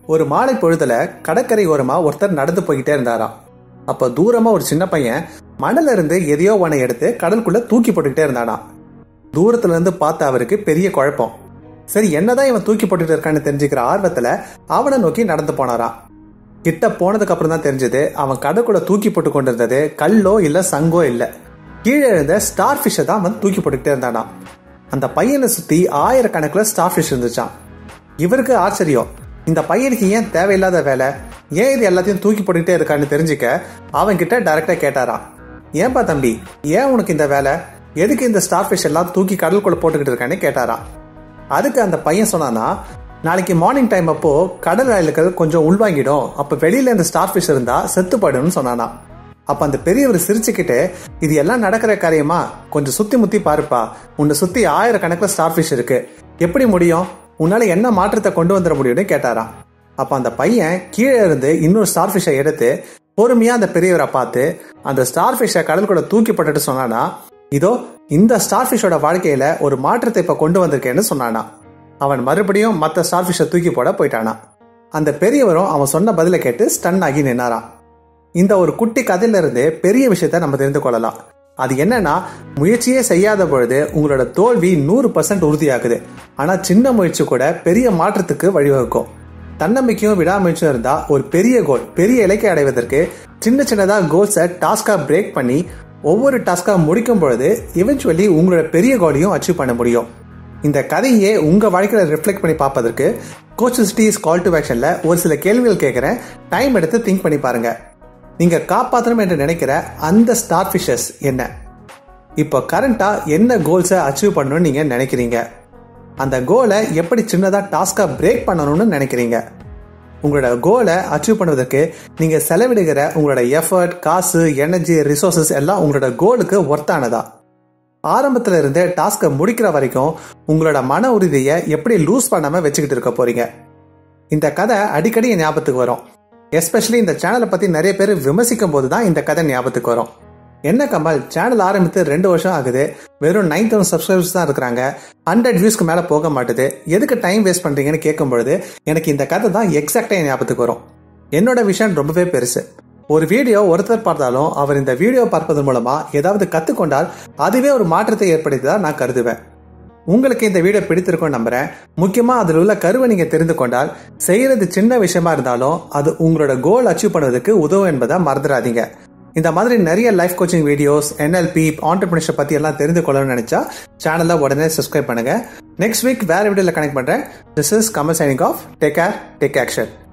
ஒரு மாலை பொழுதுல கடற்கரை ஓரமா ஒருத்தர் நடந்து போய்கிட்டே இருந்தாராம் அப்ப தூரமா ஒரு சின்ன பையன் மணல்ல இருந்து எதையோ ஒன்னை எடுத்து கடலுக்குள்ள தூக்கி போட்டுக்கிட்டே இருந்தானாம் தூரத்துல இருந்து பார்த்த அவருக்கு பெரிய குழப்பம் சரி என்னதான் இவன் தூக்கி போட்டுட்டு இருக்கான்னு தெரிஞ்சுக்கிற ஆர்வத்துல அவனை நோக்கி நடந்து போனாராம் கிட்ட போனதுக்கு அப்புறம் தான் தெரிஞ்சது அவன் கடற்குள்ள தூக்கி போட்டு கொண்டிருந்தது கல்லோ இல்ல சங்கோ இல்ல கீழே இருந்த ஸ்டார் ஃபிஷ்ஷை தான் அவன் தூக்கி போட்டுக்கிட்டே இருந்தானாம் அந்த பையனை சுத்தி ஆயிரக்கணக்கில் ஸ்டார் ஃபிஷ் இருந்துச்சான் இவருக்கு ஆச்சரியம் இந்த பையனுக்கு ஏன் தேவையில்லாத வேலை ஏன் இது எல்லாத்தையும் தூக்கி போட்டுக்கிட்டே இருக்கான்னு தெரிஞ்சுக்க அவன் கிட்ட டைரக்டா கேட்டாராம் ஏன்பா தம்பி ஏன் உனக்கு இந்த வேலை எதுக்கு இந்த ஸ்டார் ஃபிஷ் எல்லாம் தூக்கி கடலுக்குள்ள போட்டுக்கிட்டு இருக்கான்னு கேட்டாராம் அதுக்கு அந்த பையன் சொன்னானா நாளைக்கு மார்னிங் டைம் அப்போ கடல் அயலுக்கள் கொஞ்சம் உள்வாங்கிடும் அப்ப வெளியில இந்த ஸ்டார் ஃபிஷ் இருந்தா செத்து போயிடும்னு சொன்னானா அப்ப அந்த பெரியவர் சிரிச்சுக்கிட்டு இது எல்லாம் நடக்கிற காரியமா கொஞ்சம் சுத்தி முத்தி பாருப்பா உன்னை சுத்தி ஆயிரக்கணக்கில் ஸ்டார் ஃபிஷ் இருக்கு எப்படி முடியும் உன்னால என்ன மாற்றத்தை கொண்டு வந்துட முடியும்னு கேட்டாராம் அப்ப அந்த பையன் கீழே இருந்து இன்னொரு ஸ்டார் ஃபிஷ்ஷை எடுத்து பொறுமையா அந்த பெரியவரை பார்த்து அந்த ஸ்டார் ஃபிஷ்ஷை கடலுக்குள்ள தூக்கி போட்டுட்டு சொன்னானா இதோ இந்த ஸ்டார் ஃபிஷ்ஷோட வாழ்க்கையில ஒரு மாற்றத்தை இப்ப கொண்டு வந்திருக்கேன்னு சொன்னானா அவன் மறுபடியும் மற்ற ஸ்டார் ஃபிஷ்ஷை தூக்கி போட போயிட்டானா அந்த பெரியவரும் அவன் சொன்ன பதிலை கேட்டு ஸ்டன் ஆகி நின்னாராம் இந்த ஒரு குட்டி கதையில இருந்து பெரிய விஷயத்த நம்ம தெரிந்து கொள்ளலாம் அது என்னன்னா முயற்சியே செய்யாத பொழுது உங்களோட தோல்வி நூறு பர்சன்ட் உறுதியாகுது ஆனா சின்ன முயற்சி கூட பெரிய மாற்றத்துக்கு வழிவகுக்கும் தன்னம்பிக்கையும் விடாமுயற்சியும் இருந்தா ஒரு பெரிய கோல் பெரிய இலக்கை அடைவதற்கு சின்ன சின்னதா கோல்ஸை டாஸ்கா பிரேக் பண்ணி ஒவ்வொரு டாஸ்கா முடிக்கும் பொழுது இவென்ச்சுவலி உங்களோட பெரிய கோலையும் அச்சீவ் பண்ண முடியும் இந்த கதையே உங்க வாழ்க்கையில ரிஃப்ளெக்ட் பண்ணி பார்ப்பதற்கு கோச் சிட்டிஸ் கால் டு ஆக்ஷன்ல ஒரு சில கேள்விகள் கேட்கிறேன் டைம் எடுத்து திங்க் பண்ணி பாருங்க நீங்க காப்பாற்றணும் என்று நினைக்கிற அந்த ஸ்டார் ஃபிஷஸ் என்ன இப்போ கரண்டா என்ன கோல்ஸை அச்சீவ் பண்ணணும்னு நீங்க நினைக்கிறீங்க அந்த கோலை எப்படி சின்னதா டாஸ்கா பிரேக் பண்ணணும்னு நினைக்கிறீங்க உங்களோட கோலை அச்சீவ் பண்ணுவதற்கு நீங்க செலவிடுகிற உங்களோட எஃபர்ட் காசு எனர்ஜி ரிசோர்சஸ் எல்லாம் உங்களோட கோலுக்கு ஒர்த்தானதா ஆரம்பத்துல இருந்தே டாஸ்கை முடிக்கிற வரைக்கும் உங்களோட மன உறுதியை எப்படி லூஸ் பண்ணாம வச்சுக்கிட்டு இருக்க போறீங்க இந்த கதை அடிக்கடி என் ஞாபகத்துக்கு வரும் எஸ்பெஷலி இந்த சேனலை பத்தி நிறைய பேர் விமர்சிக்கும் போது தான் இந்த கதை ஞாபகத்துக்கு வரும் என்ன கமல் சேனல் ஆரம்பித்து ரெண்டு வருஷம் ஆகுது வெறும் நைன் தௌசண்ட் சப்ஸ்கிரைபர்ஸ் தான் இருக்கிறாங்க ஹண்ட்ரட் வியூஸ்க்கு மேல போக மாட்டுது எதுக்கு டைம் வேஸ்ட் பண்றீங்கன்னு கேட்கும் பொழுது எனக்கு இந்த கதை தான் எக்ஸாக்டா என் ஞாபகத்துக்கு வரும் என்னோட விஷயம் ரொம்பவே பெருசு ஒரு வீடியோ ஒருத்தர் பார்த்தாலும் அவர் இந்த வீடியோ பார்ப்பதன் மூலமா ஏதாவது கத்துக்கொண்டால் அதுவே ஒரு மாற்றத்தை ஏற்படுத்தியதா நான் கருதுவேன் உங்களுக்கு இந்த வீடியோ பிடித்திருக்கும் நம்புறேன் முக்கியமா அதில் உள்ள கருவை நீங்க தெரிந்து கொண்டால் செய்யறது சின்ன விஷயமா இருந்தாலும் அது உங்களோட கோல் அச்சீவ் பண்ணுவதற்கு உதவும் என்பதை மறந்துடாதீங்க இந்த மாதிரி நிறைய life coaching videos NLP entrepreneurship பத்தி எல்லாம் தெரிந்து கொள்ளணும்னு நினைச்சா சேனலை உடனே சப்ஸ்கிரைப் பண்ணுங்க நெக்ஸ்ட் வீக் வேற வீடியோல கனெக்ட் பண்றேன் this is Kamal signing off take care take action